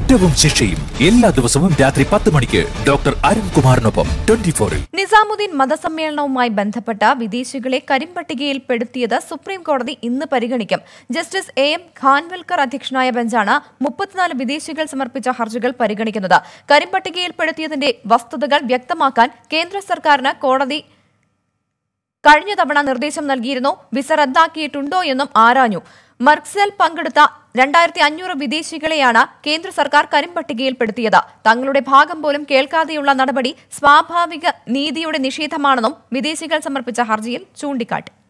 കുറ്റവും ശിക്ഷയും എല്ലാ ദിവസവും രാത്രി പത്ത് മണിക്ക് ഡോക്ടർ അരുൺകുമാറിനൊപ്പം ട്വന്റി ഫോറിൽ നിസാമുദ്ദീൻ മതസമ്മേളനവുമായി ബന്ധപ്പെട്ട വിദേശികളെ കരിമ്പട്ടികയിൽ പെടുത്തിയത് സുപ്രീം കോടതി ഇന്ന് പരിഗണിക്കും ജസ്റ്റിസ് എ എം ഖാൻവൽക്കർ അധ്യക്ഷനായ ബെഞ്ചാണ് മുപ്പത്തിനാല് വിദേശികൾ സമർപ്പിച്ച ഹർജികൾ പരിഗണിക്കുന്നത് കരിമ്പട്ടികയിൽപ്പെടുത്തിയതിന്റെ വസ്തുതകൾ വ്യക്തമാക്കാൻ കേന്ദ്ര സർക്കാരിന് കോടതി കഴിഞ്ഞ തവണ നിർദ്ദേശം നൽകിയിരുന്നു വിസ റദ്ദാക്കിയിട്ടുണ്ടോ എന്നും ആരാഞ്ഞു മർക്സൽ പങ്കെടുത്ത രണ്ടായിരത്തി അഞ്ഞൂറ് വിദേശികളെയാണ് കേന്ദ്ര സർക്കാർ കരിമ്പട്ടികയിൽപ്പെടുത്തിയത് തങ്ങളുടെ ഭാഗം പോലും കേൾക്കാതെയുള്ള നടപടി സ്വാഭാവിക നീതിയുടെ നിഷേധമാണെന്നും വിദേശികൾ സമർപ്പിച്ച ഹർജിയിൽ ചൂണ്ടിക്കാട്ടി